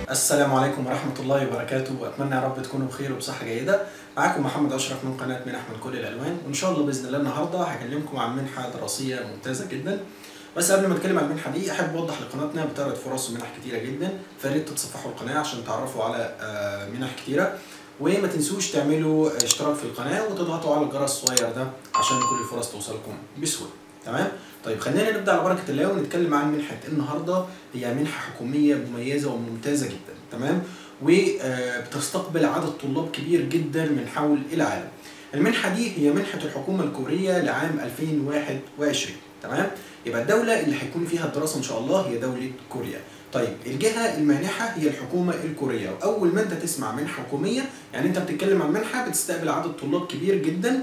السلام عليكم ورحمة الله وبركاته وأتمنى يا رب تكونوا بخير وبصحة جيدة معاكم محمد أشرف من قناة منح من كل الألوان وإن شاء الله بإذن الله النهاردة هكلمكم عن منحة دراسية ممتازة جدا بس قبل ما اتكلم عن المنحة دي أحب أوضح لقناتنا بتعرض فرص ومنح كتيرة جدا فياريت تتصفحوا القناة عشان تعرفوا على آه، منح كتيرة وما تنسوش تعملوا اشتراك في القناة وتضغطوا على الجرس الصغير ده عشان كل الفرص توصلكم بسهولة تمام طيب خلينا نبدا على بركه الله ونتكلم عن منحه النهارده هي منحه حكوميه مميزه وممتازه جدا تمام وبتستقبل عدد طلاب كبير جدا من حول العالم المنحه دي هي منحه الحكومه الكوريه لعام 2021 تمام يبقى الدوله اللي هيكون فيها الدراسه ان شاء الله هي دوله كوريا طيب الجهه المانحه هي الحكومه الكوريه واول ما انت تسمع منحه حكوميه يعني انت بتتكلم عن منحه بتستقبل عدد طلاب كبير جدا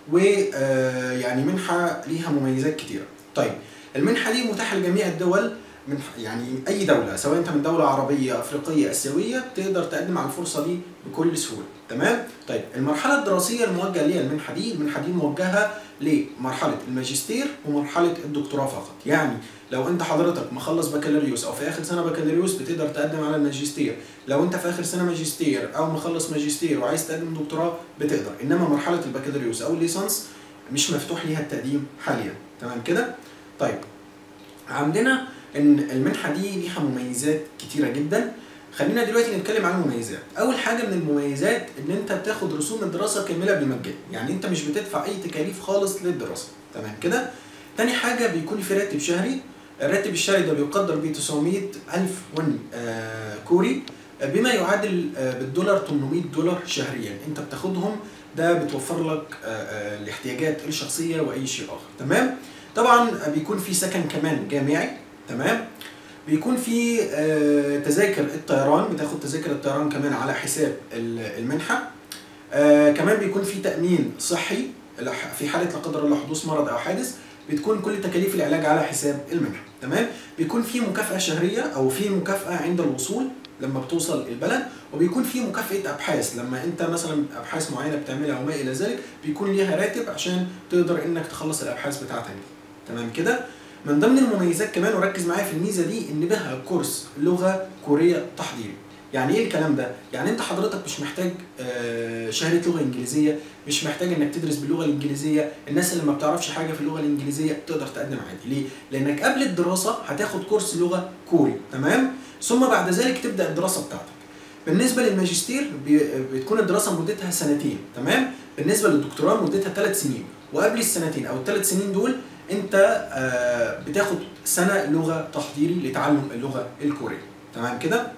ويعني منحه ليها مميزات كتيره طيب المنحه دي متاحه لجميع الدول من يعني اي دوله سواء انت من دوله عربيه افريقيه اسيويه تقدر تقدم على الفرصه دي بكل سهوله تمام طيب المرحله الدراسيه الموجهه ليها المنحه دي المنحه دي موجهه لمرحله الماجستير ومرحله الدكتوراه فقط يعني لو انت حضرتك مخلص بكالوريوس او في اخر سنه بكالوريوس بتقدر تقدم على الماجستير لو انت في اخر سنه ماجستير او مخلص ماجستير وعايز تقدم دكتوراه بتقدر انما مرحله البكالوريوس او الليسانس مش مفتوح ليها التقديم حاليا تمام كده طيب عندنا ان المنحه دي ليها مميزات كتيره جدا خلينا دلوقتي نتكلم عن المميزات اول حاجه من المميزات ان انت بتاخد رسوم الدراسه كامله بالمجان يعني انت مش بتدفع اي تكاليف خالص للدراسه تمام كده تاني حاجه بيكون في راتب شهري الراتب الشهري ده بيقدر ب 900 الف ون آه كوري آه، بما يعادل آه، بالدولار 800 دولار شهريا انت بتاخدهم ده بتوفر لك آه، آه، الاحتياجات الشخصيه واي شيء اخر تمام طبعا بيكون في سكن كمان جامعي تمام بيكون في آه، تذاكر الطيران بتاخد تذاكر الطيران كمان على حساب ال- المنحه آه، كمان بيكون في تامين صحي لح- في حاله لا قدر الله حدوث مرض او حادث بتكون كل تكاليف العلاج على حساب المنحه تمام بيكون في مكافاه شهريه او في مكافاه عند الوصول لما بتوصل البلد وبيكون في مكافاه ابحاث لما انت مثلا ابحاث معينه بتعملها وما الى ذلك بيكون ليها راتب عشان تقدر انك تخلص الابحاث بتاعتك دي تمام كده من ضمن المميزات كمان وركز معايا في الميزه دي ان بها كورس لغه كوريه تحضيري يعني ايه الكلام ده يعني انت حضرتك مش محتاج آه، شهاده لغه انجليزيه مش محتاج انك تدرس باللغه الانجليزيه الناس اللي ما بتعرفش حاجه في اللغه الانجليزيه تقدر تقدم عادي ليه لانك قبل الدراسه هتاخد كورس لغه كوري تمام ثم بعد ذلك تبدا الدراسه بتاعتك بالنسبه للماجستير بي- بتكون الدراسه مدتها سنتين تمام بالنسبه للدكتوراه مدتها ثلاث سنين وقبل السنتين او الثلاث سنين دول انت آه، بتاخد سنه لغه تحضيري لتعلم اللغه الكوريه تمام كده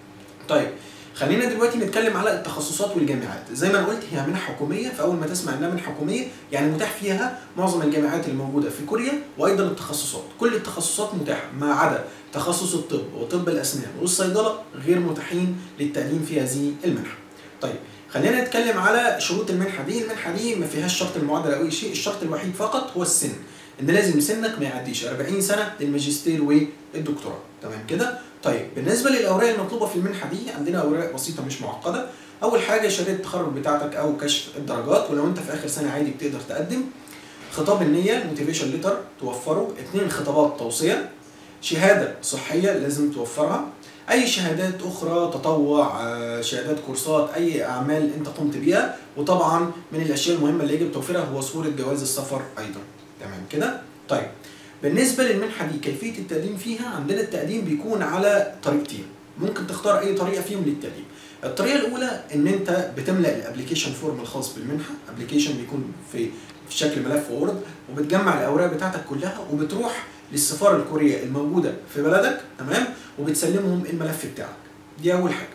طيب خلينا دلوقتي نتكلم على التخصصات والجامعات زي ما انا قلت هي منح حكوميه فاول ما تسمع انها منح حكوميه يعني متاح فيها معظم الجامعات اللي موجوده في كوريا وايضا التخصصات كل التخصصات متاحه ما عدا تخصص الطب وطب الاسنان والصيدله غير متاحين للتقديم في هذه المنحه طيب خلينا نتكلم على شروط المنحه دي المنحه دي ما فيهاش شرط المعادله او اي شيء الشرط الوحيد فقط هو السن ان لازم سنك ما يعديش 40 سنه للماجستير والدكتوراه تمام كده طيب بالنسبه للاوراق المطلوبه في المنحه دي عندنا اوراق بسيطه مش معقده اول حاجه شهاده التخرج بتاعتك او كشف الدرجات ولو انت في اخر سنه عادي بتقدر تقدم خطاب النيه الموتيفيشن ليتر توفره اثنين خطابات توصيه شهاده صحيه لازم توفرها اي شهادات اخرى تطوع آه، شهادات كورسات اي اعمال انت قمت بيها وطبعا من الاشياء المهمه اللي يجب توفيرها هو صوره جواز السفر ايضا تمام كده طيب بالنسبه للمنحه دي كيفيه التقديم فيها عندنا التقديم بيكون على طريقتين ممكن تختار اي طريقه فيهم للتقديم الطريقه الاولى ان انت بتملا الابلكيشن فورم الخاص بالمنحه ابلكيشن بيكون في في شكل ملف وورد وبتجمع الاوراق بتاعتك كلها وبتروح للسفاره الكوريه الموجوده في بلدك تمام وبتسلمهم الملف بتاعك دي اول حاجه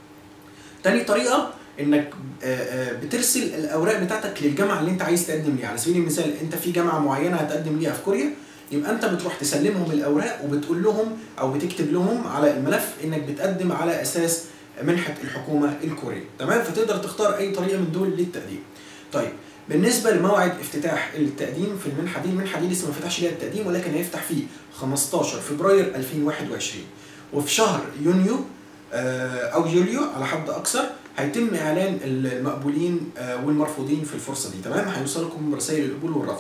تاني طريقه انك آه، آه، بترسل الاوراق بتاعتك للجامعه اللي انت عايز تقدم ليها على سبيل المثال انت في جامعه معينه هتقدم ليها في كوريا يبقى انت بتروح تسلمهم الاوراق وبتقول لهم او بتكتب لهم على الملف انك بتقدم على اساس منحه الحكومه الكوريه تمام فتقدر تختار اي طريقه من دول للتقديم طيب بالنسبه لموعد افتتاح التقديم في المنحه دي المنحه دي لسه ما فتحش ليها التقديم ولكن هيفتح فيه 15 فبراير 2021 وفي شهر يونيو آه، او يوليو على حد اقصى هيتم اعلان المقبولين آه، والمرفوضين في الفرصه دي تمام هيوصلكم رسائل القبول والرفض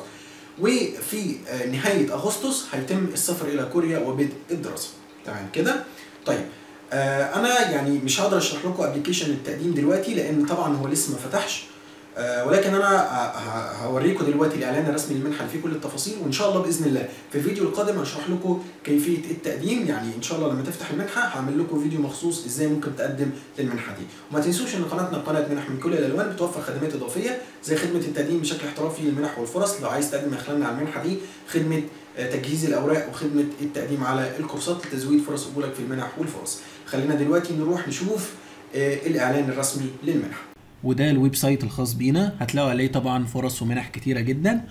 وفي آه، نهايه اغسطس هيتم السفر الى كوريا وبدء الدراسه تمام كده طيب آه، انا يعني مش هقدر اشرح لكم ابلكيشن التقديم دلوقتي لان طبعا هو لسه ما فتحش آه، ولكن انا ه- ه- هوريكم دلوقتي الاعلان الرسمي للمنحه اللي فيه كل التفاصيل وان شاء الله باذن الله في الفيديو القادم هشرح لكم كيفيه التقديم يعني ان شاء الله لما تفتح المنحه هعمل لكم فيديو مخصوص ازاي ممكن تقدم للمنحه دي وما تنسوش ان قناتنا قناه منح من كل الالوان بتوفر خدمات اضافيه زي خدمه التقديم بشكل احترافي للمنح والفرص لو عايز تقدم من خلالنا على المنحه دي خدمه آه، تجهيز الاوراق وخدمه التقديم على الكورسات لتزويد فرص قبولك في المنح والفرص خلينا دلوقتي نروح نشوف آه، الاعلان الرسمي للمنحه وده الويب سايت الخاص بينا هتلاقوا عليه طبعا فرص ومنح كتيره جدا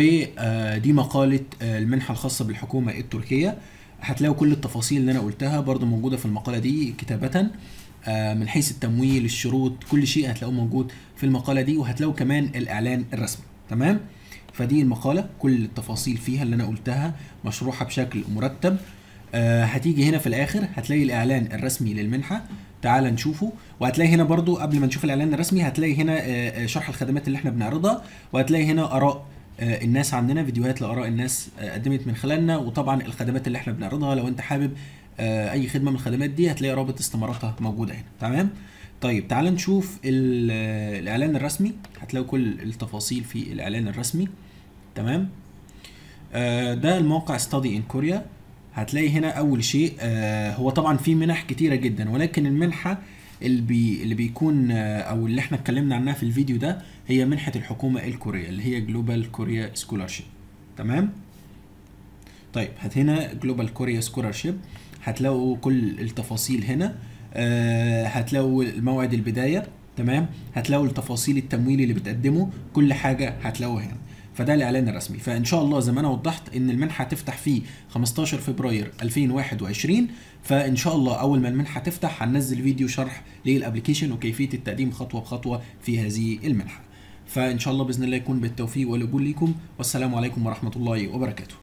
ودي مقاله آه، المنحه الخاصه بالحكومه التركيه هتلاقوا كل التفاصيل اللي انا قلتها برضو موجوده في المقاله دي كتابه آه، من حيث التمويل الشروط كل شيء هتلاقوه موجود في المقاله دي وهتلاقوا كمان الاعلان الرسمي تمام فدي المقاله كل التفاصيل فيها اللي انا قلتها مشروحه بشكل مرتب آه، هتيجي هنا في الاخر هتلاقي الاعلان الرسمي للمنحه تعال نشوفه وهتلاقي هنا برضو قبل ما نشوف الاعلان الرسمي هتلاقي هنا آه، آه، شرح الخدمات اللي احنا بنعرضها وهتلاقي هنا اراء آه، الناس عندنا فيديوهات لاراء الناس آه، قدمت من خلالنا وطبعا الخدمات اللي احنا بنعرضها لو انت حابب آه، اي خدمه من الخدمات دي هتلاقي رابط استماراتها موجوده هنا تمام طيب تعال نشوف ال- آه، الاعلان الرسمي هتلاقوا كل التفاصيل في الاعلان الرسمي تمام آه، ده الموقع ستادي ان كوريا هتلاقي هنا اول شيء آه، هو طبعا في منح كتيره جدا ولكن المنحه اللي بي اللي بيكون آه، او اللي احنا اتكلمنا عنها في الفيديو ده هي منحه الحكومه الكوريه اللي هي جلوبال كوريا سكولارشيب تمام طيب هات هنا جلوبال كوريا سكولارشيب هتلاقوا كل التفاصيل هنا آه، هتلاقوا موعد البدايه تمام هتلاقوا التفاصيل التمويل اللي بتقدمه كل حاجه هتلاقوها هنا فده الاعلان الرسمي فان شاء الله زي ما انا وضحت ان المنحه هتفتح في 15 فبراير 2021 فان شاء الله اول ما المنحه تفتح هننزل فيديو شرح للابلكيشن وكيفيه التقديم خطوه بخطوه في هذه المنحه فان شاء الله باذن الله يكون بالتوفيق والقبول ليكم والسلام عليكم ورحمه الله وبركاته